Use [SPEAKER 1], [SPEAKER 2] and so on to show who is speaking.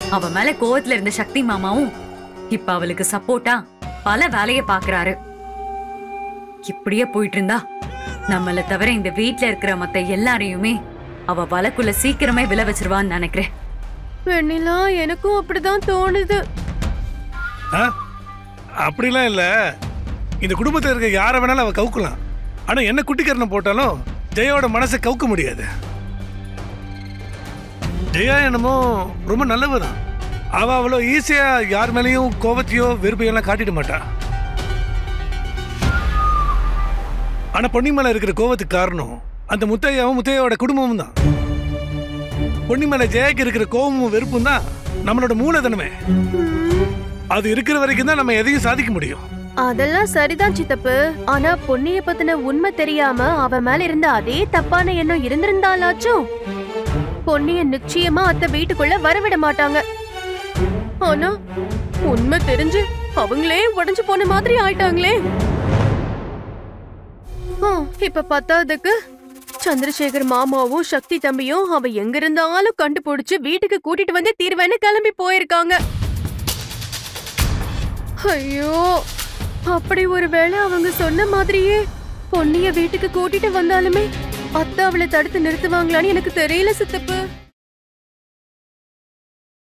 [SPEAKER 1] அவ மேல கோவத்துல இருந்த சக்தி மாமாவும் இப்ப அவளுக்கு சப்போர்ட்டா பல வேலைய பாக்குறாரு இப்படியே போயிட்டு இருந்தா நம்மள தவிர இந்த வீட்ல இருக்கிற மத்த எல்லாரையுமே அவ வலைக்குள்ள சீக்கிரமே விழ வச்சிருவான்னு நினைக்கிறேன்
[SPEAKER 2] வெண்ணிலா எனக்கும் அப்படிதான் தோணுது
[SPEAKER 3] ஆ? அப்படிலாம் இல்ல இந்த குடும்பத்தில் இருக்க யாரை வேணாலும் அவ கவுக்கலாம் ஆனா என்ன குட்டிக்கரணம் போட்டாலும் ஜெயாவோட மனசை கவுக்க முடியாது ஜெயா என்னமோ ரொம்ப நல்லவ தான் அவ அவ்வளோ ஈஸியா யார் மேலேயும் கோபத்தையோ வெறுப்பையோ எல்லாம் காட்டிட மாட்டா ஆனா பொன்னி மேல இருக்கிற கோவத்துக்கு காரணம் அந்த முத்தையாவும் முத்தையாவோட குடும்பமும் தான் பொன்னி மேல ஜெயாக்கு இருக்கிற கோபமும் வெறுப்பும் தான் நம்மளோட மூலதனமே அது இருக்கிற வரைக்கும் தான் நம்ம எதையும் சாதிக்க முடியும்
[SPEAKER 2] அதெல்லாம் சரிதான் சித்தப்பு ஆனா பொன்னிய பத்தின உண்மை தெரியாம அவ மேல இருந்த அதே தப்பான எண்ணம் இருந்திருந்தாலாச்சும் பொன்னிய நிச்சயமா அத்தை வீட்டுக்குள்ள வரவிட மாட்டாங்க ஆனா உண்மை தெரிஞ்சு அவங்களே உடைஞ்சு போன மாதிரி ஆயிட்டாங்களே ஆ, இப்ப பத்தாவதுக்கு சந்திரசேகர் மாமாவும் சக்தி தம்பியும் அவ எங்க இருந்தாலும் கண்டுபிடிச்சு வீட்டுக்கு கூட்டிட்டு வந்து தீர்வேன்னு கிளம்பி போயிருக்காங்க ஐயோ அப்படி ஒருவேளை அவங்க சொன்ன மாதிரியே பொன்னிய வீட்டுக்கு கூட்டிட்டு வந்தாலுமே அத்தை அவளை தடுத்து நிறுத்துவாங்களான்னு எனக்கு தெரியல சித்தப்பு